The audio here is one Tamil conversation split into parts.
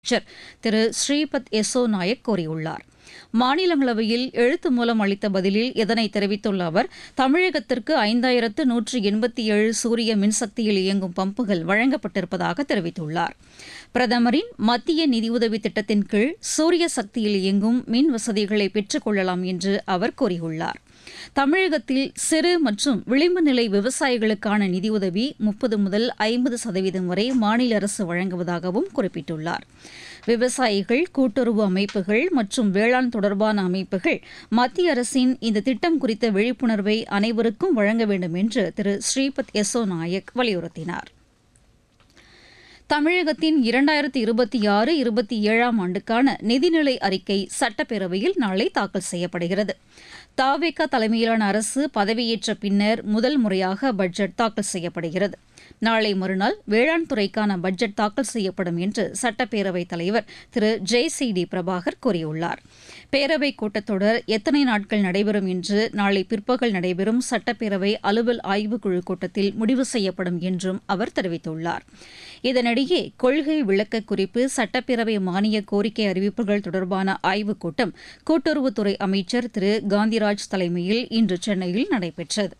அமைச்சர் திரு ஸ்ரீபத் யெஸ்ஸோ நாயக் கூறியுள்ளார் மாநிலங்களவையில் எழுத்து மூலம் அளித்த பதிலில் இதனை தெரிவித்துள்ள அவர் தமிழகத்திற்கு ஐந்தாயிரத்து நூற்று எண்பத்தி ஏழு சூரிய மின்சக்தியில் இயங்கும் பம்புகள் வழங்கப்பட்டிருப்பதாக தெரிவித்துள்ளார் பிரதமரின் மத்திய நிதியுதவி திட்டத்தின் கீழ் சூரிய சக்தியில் இயங்கும் மின் வசதிகளை பெற்றுக் கொள்ளலாம் என்று அவர் கூறியுள்ளார் தமிழகத்தில் சிறு மற்றும் விளிம்பு நிலை விவசாயிகளுக்கான நிதியுதவி முப்பது முதல் ஐம்பது சதவீதம் வரை மாநில அரசு வழங்குவதாகவும் குறிப்பிட்டுள்ளார் விவசாயிகள் கூட்டுறவு அமைப்புகள் மற்றும் வேளாண் தொடர்பான அமைப்புகள் மத்திய அரசின் இந்த திட்டம் குறித்த விழிப்புணர்வை அனைவருக்கும் வழங்க வேண்டும் என்று திரு ஸ்ரீபத் யெஸ்ஸோ நாயக் வலியுறுத்தினார் தமிழகத்தின் இரண்டாயிரத்தி இருபத்தி ஆறு இருபத்தி ஏழாம் ஆண்டுக்கான நிதிநிலை அறிக்கை சட்டப்பேரவையில் நாளை தாக்கல் செய்யப்படுகிறது தாவேகா தலைமையிலான அரசு பதவியேற்ற பின்னர் முதல் முறையாக பட்ஜெட் தாக்கல் செய்யப்படுகிறது நாளை மறுநாள் வேளாண் துறைக்கான பட்ஜெட் தாக்கல் செய்யப்படும் என்று சட்டப்பேரவைத் தலைவர் திரு ஜெய் சி டி பிரபாகர் கூறியுள்ளார் பேரவைக் கூட்டத்தொடர் எத்தனை நாட்கள் நடைபெறும் என்று நாளை பிற்பகல் நடைபெறும் சட்டப்பேரவை அலுவல் ஆய்வுக்குழு கூட்டத்தில் முடிவு செய்யப்படும் என்றும் அவர் தெரிவித்துள்ளார் இதனிடையே கொள்கை விளக்க குறிப்பு சட்டப்பேரவை மானிய கோரிக்கை அறிவிப்புகள் தொடர்பான ஆய்வுக் கூட்டம் கூட்டுறவுத்துறை அமைச்சர் திரு காந்திராஜ் தலைமையில் இன்று சென்னையில் நடைபெற்றது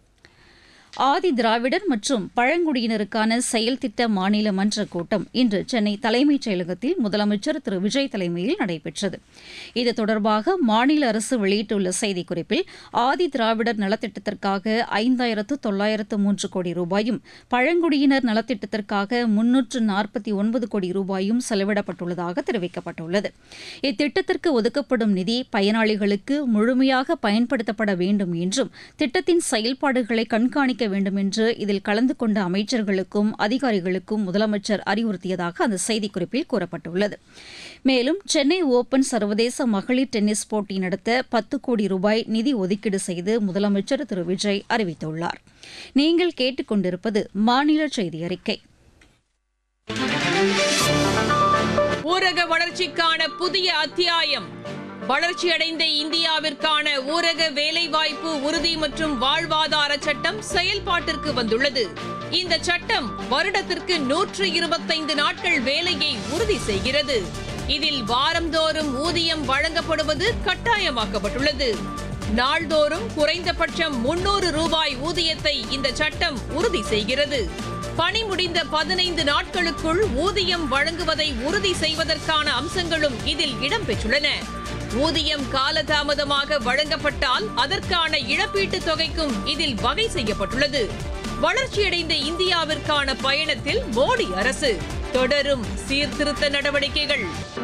ஆதி திராவிடர் மற்றும் பழங்குடியினருக்கான செயல் திட்ட மாநில மன்ற கூட்டம் இன்று சென்னை தலைமைச் செயலகத்தில் முதலமைச்சர் திரு விஜய் தலைமையில் நடைபெற்றது இது தொடர்பாக மாநில அரசு வெளியிட்டுள்ள செய்திக்குறிப்பில் ஆதி திராவிடர் நலத்திட்டத்திற்காக ஐந்தாயிரத்து தொள்ளாயிரத்து மூன்று கோடி ரூபாயும் பழங்குடியினர் நலத்திட்டத்திற்காக முன்னூற்று நாற்பத்தி ஒன்பது கோடி ரூபாயும் செலவிடப்பட்டுள்ளதாக தெரிவிக்கப்பட்டுள்ளது இத்திட்டத்திற்கு ஒதுக்கப்படும் நிதி பயனாளிகளுக்கு முழுமையாக பயன்படுத்தப்பட வேண்டும் என்றும் திட்டத்தின் செயல்பாடுகளை கண்காணிக்க வேண்டும் என்று இதில் கலந்து கொண்ட அமைச்சர்களுக்கும் அதிகாரிகளுக்கும் முதலமைச்சர் அறிவுறுத்தியதாக அந்த செய்திக்குறிப்பில் கூறப்பட்டுள்ளது மேலும் சென்னை ஓபன் சர்வதேச மகளிர் டென்னிஸ் போட்டி நடத்த பத்து கோடி ரூபாய் நிதி ஒதுக்கீடு செய்து முதலமைச்சர் திரு விஜய் அறிவித்துள்ளார் நீங்கள் கேட்டுக்கொண்டிருப்பது மாநில செய்தி அறிக்கை ஊரக வளர்ச்சிக்கான புதிய அத்தியாயம் வளர்ச்சியடைந்த இந்தியாவிற்கான ஊரக வேலைவாய்ப்பு உறுதி மற்றும் வாழ்வாதார சட்டம் செயல்பாட்டிற்கு வந்துள்ளது இந்த சட்டம் வருடத்திற்கு நூற்று இருபத்தைந்து நாட்கள் வேலையை உறுதி செய்கிறது இதில் வாரந்தோறும் ஊதியம் வழங்கப்படுவது கட்டாயமாக்கப்பட்டுள்ளது நாள்தோறும் குறைந்தபட்சம் முன்னூறு ரூபாய் ஊதியத்தை இந்த சட்டம் உறுதி செய்கிறது பணி முடிந்த பதினைந்து நாட்களுக்குள் ஊதியம் வழங்குவதை உறுதி செய்வதற்கான அம்சங்களும் இதில் இடம்பெற்றுள்ளன ஊதியம் காலதாமதமாக வழங்கப்பட்டால் அதற்கான இழப்பீட்டுத் தொகைக்கும் இதில் வகை செய்யப்பட்டுள்ளது வளர்ச்சியடைந்த இந்தியாவிற்கான பயணத்தில் மோடி அரசு தொடரும் சீர்திருத்த நடவடிக்கைகள்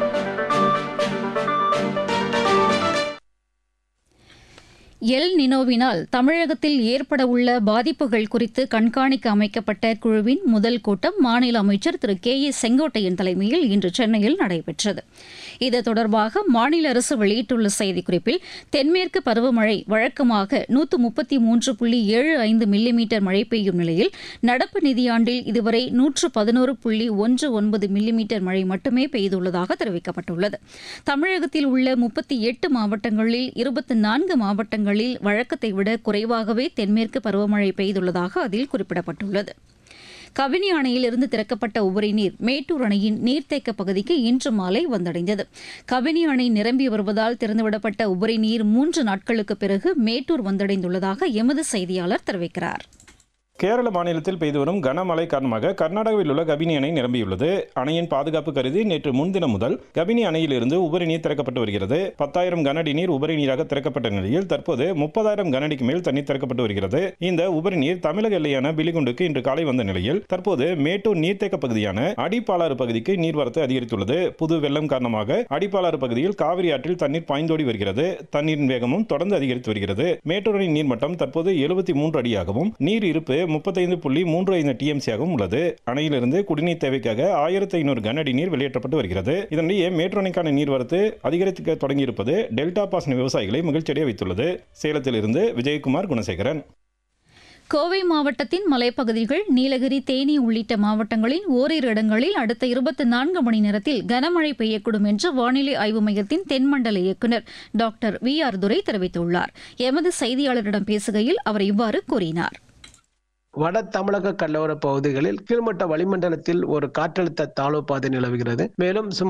எல் நினோவினால் தமிழகத்தில் ஏற்படவுள்ள பாதிப்புகள் குறித்து கண்காணிக்க அமைக்கப்பட்ட குழுவின் முதல் கூட்டம் மாநில அமைச்சர் திரு கே ஏ செங்கோட்டையன் தலைமையில் இன்று சென்னையில் நடைபெற்றது இது தொடர்பாக மாநில அரசு வெளியிட்டுள்ள செய்திக்குறிப்பில் தென்மேற்கு பருவமழை வழக்கமாக நூற்று முப்பத்தி மூன்று புள்ளி ஏழு ஐந்து மில்லிமீட்டர் மழை பெய்யும் நிலையில் நடப்பு நிதியாண்டில் இதுவரை நூற்று பதினோரு புள்ளி ஒன்று ஒன்பது மில்லிமீட்டர் மழை மட்டுமே பெய்துள்ளதாக தெரிவிக்கப்பட்டுள்ளது தமிழகத்தில் உள்ள முப்பத்தி எட்டு மாவட்டங்களில் இருபத்தி நான்கு மாவட்டங்களில் வழக்கத்தை விட குறைவாகவே தென்மேற்கு பருவமழை பெய்துள்ளதாக அதில் குறிப்பிடப்பட்டுள்ளது கபினி அணையிலிருந்து திறக்கப்பட்ட உபரி நீர் மேட்டூர் அணையின் நீர்த்தேக்க பகுதிக்கு இன்று மாலை வந்தடைந்தது கபினி அணை நிரம்பி வருவதால் திறந்துவிடப்பட்ட உபரி நீர் மூன்று நாட்களுக்கு பிறகு மேட்டூர் வந்தடைந்துள்ளதாக எமது செய்தியாளர் தெரிவிக்கிறார் கேரள மாநிலத்தில் பெய்து வரும் கனமழை காரணமாக கர்நாடகாவில் உள்ள கபினி அணை நிரம்பியுள்ளது அணையின் பாதுகாப்பு கருதி நேற்று முன்தினம் முதல் கபினி அணையிலிருந்து உபரி நீர் திறக்கப்பட்டு வருகிறது பத்தாயிரம் கனஅடி நீர் உபரி நீராக திறக்கப்பட்ட நிலையில் தற்போது முப்பதாயிரம் கனஅடிக்கு மேல் தண்ணீர் திறக்கப்பட்டு வருகிறது இந்த உபரி நீர் தமிழக எல்லையான பிலிகுண்டுக்கு இன்று காலை வந்த நிலையில் தற்போது மேட்டூர் நீர்த்தேக்க பகுதியான அடிப்பாலாறு பகுதிக்கு நீர்வரத்து அதிகரித்துள்ளது புது வெள்ளம் காரணமாக அடிப்பாலாறு பகுதியில் காவிரி ஆற்றில் தண்ணீர் பாய்ந்தோடி வருகிறது தண்ணீரின் வேகமும் தொடர்ந்து அதிகரித்து வருகிறது மேட்டூர் அணை நீர்மட்டம் தற்போது எழுபத்தி மூன்று அடியாகவும் நீர் இருப்பு முப்பத்தைந்து புள்ளி மூன்று ஐந்து டிஎம்சியாகவும் உள்ளது அணையிலிருந்து குடிநீர் தேவைக்காக ஆயிரத்தி ஐநூறு கன அடி நீர் வெளியேற்றப்பட்டு வருகிறது இதனிடையே மேட்டூர் அணைக்கான நீர்வரத்து அதிகரிக்க தொடங்கியிருப்பது டெல்டா பாசன விவசாயிகளை மகிழ்ச்சியடைய வைத்துள்ளது சேலத்திலிருந்து விஜயகுமார் குணசேகரன் கோவை மாவட்டத்தின் மலைப்பகுதிகள் நீலகிரி தேனி உள்ளிட்ட மாவட்டங்களின் ஓரிரு இடங்களில் அடுத்த இருபத்தி நான்கு மணி நேரத்தில் கனமழை பெய்யக்கூடும் என்று வானிலை ஆய்வு மையத்தின் தென்மண்டல இயக்குநர் டாக்டர் வி ஆர் துரை தெரிவித்துள்ளார் எமது செய்தியாளரிடம் பேசுகையில் அவர் இவ்வாறு கூறினார் வட தமிழக கடலோர பகுதிகளில் கீழ்மட்ட வளிமண்டலத்தில் ஒரு காற்றழுத்த தாழ்வு பாதை நிலவுகிறது மேலும் சுமார்